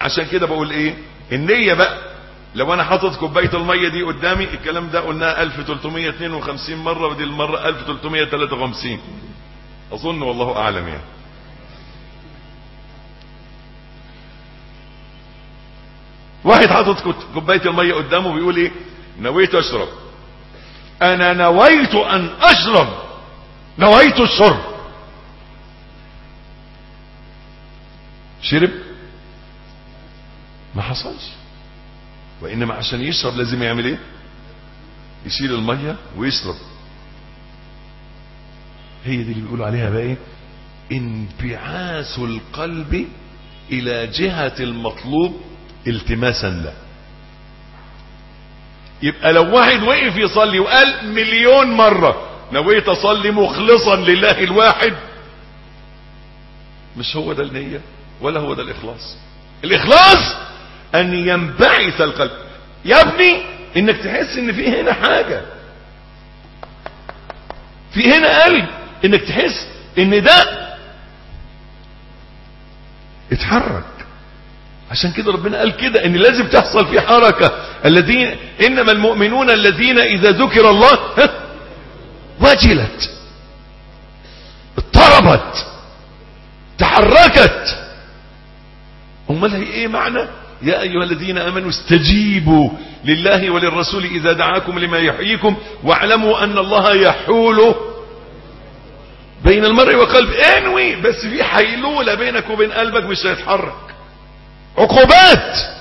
عشان كده بقول ايه النية بقى لو انا حاطط كوبايه الميه دي قدامي الكلام ده قلناه 1352 مره ودي المره 1353 اظن والله اعلم يعني واحد حاطط كوبايه الميه قدامه بيقول ايه نويت اشرب انا نويت ان اشرب نويت الشرب شرب ما حصلش وانما عشان يشرب لازم يعمل ايه يشيل الميه ويشرب هي دي اللي بيقولوا عليها بقى ايه انبعاث القلب الى جهة المطلوب التماسا له يبقى لو واحد وقف يصلي وقال مليون مرة نويت اصلي مخلصا لله الواحد مش هو ده النية ولا هو ده الاخلاص الاخلاص ان ينبعث القلب يا ابني انك تحس ان في هنا حاجة في هنا قلب انك تحس ان ده اتحرك عشان كده ربنا قال كده ان لازم تحصل في حركة الذين انما المؤمنون الذين اذا ذكر الله وجلت اضطربت تحركت امال هي ايه معنى يا ايها الذين امنوا استجيبوا لله وللرسول اذا دعاكم لما يحييكم واعلموا ان الله يحول بين المرء وقلب انوي بس في حيلولة بينك وبين قلبك مش هيتحرك عقوبات